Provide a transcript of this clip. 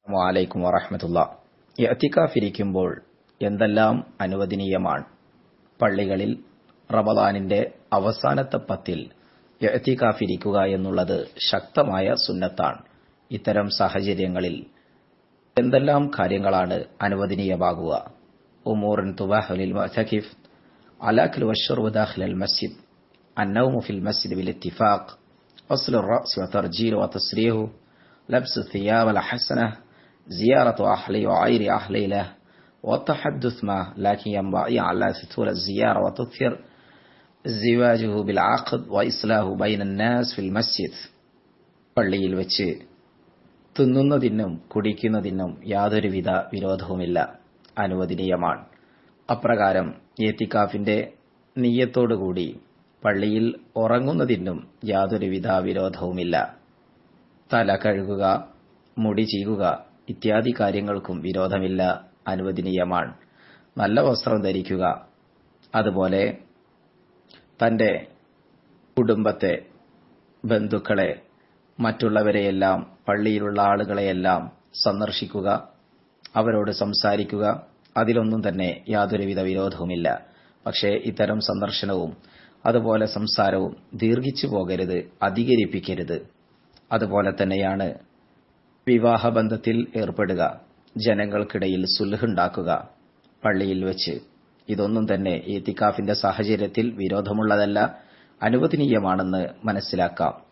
വലൈക്കും വറഹമത്തുള്ള ഇരിക്കുമ്പോൾ എന്തെല്ലാം അനുവദനീയമാണ് പള്ളികളിൽ റമദാനിന്റെ അവസാനത്തെ പത്തിൽ ഇരിക്കുക എന്നുള്ളത് ശക്തമായ സുന്നത്താണ് ഇത്തരം സാഹചര്യങ്ങളിൽ എന്തെല്ലാം കാര്യങ്ങളാണ് അനുവദനീയമാകുക ഉമൂറിൻ തുബാഹുലിൽ മുഅ്തകിഫ് അലാഖിൽ വഷർബ് ദാഖിൽ മസ്ജിദ് النوم في المسجد بالاتفاق غسل الرأس وترجيل وتسريح لبس الثياب الحسنة زيارة أهلي وعير أهلي له والتحدث معه لكن ينبغي على تطول الزيارة وتكثر زواجه بالعقد وإصلاح بين الناس في المسجد പള്ളിയിൽ വെച്ച് തിന്നുന്നതിനും കുടിക്കുന്നതിനും യാതൊരുവിധ വിരോധവുമില്ല അനുവദനീയമാണ് അപ്രകാരം ഏത്തിക്കാഫിന്റെ നീയത്തോടുകൂടി പള്ളിയിൽ ഉറങ്ങുന്നതിനും യാതൊരുവിധ വിരോധവുമില്ല തല കഴുകുക മുടി ചീകുക ഇത്യാദി കാര്യങ്ങൾക്കും വിരോധമില്ല അനുവദനീയമാണ് നല്ല വസ്ത്രം ധരിക്കുക അതുപോലെ തന്റെ കുടുംബത്തെ ബന്ധുക്കളെ മറ്റുള്ളവരെയെല്ലാം പള്ളിയിലുള്ള ആളുകളെയെല്ലാം സന്ദർശിക്കുക അവരോട് സംസാരിക്കുക അതിലൊന്നും തന്നെ യാതൊരുവിധ വിരോധവുമില്ല പക്ഷേ ഇത്തരം സന്ദർശനവും അതുപോലെ സംസാരവും ദീർഘിച്ചു പോകരുത് അധികരിപ്പിക്കരുത് അതുപോലെ തന്നെയാണ് വിവാഹബന്ധത്തിൽ ഏർപ്പെടുക ജനങ്ങൾക്കിടയിൽ സുൽഹുണ്ടാക്കുക പള്ളിയിൽ വെച്ച് ഇതൊന്നും തന്നെ ഈത്തിക്കാഫിന്റെ സാഹചര്യത്തിൽ വിരോധമുള്ളതല്ല അനുവദനീയമാണെന്ന് മനസ്സിലാക്കാം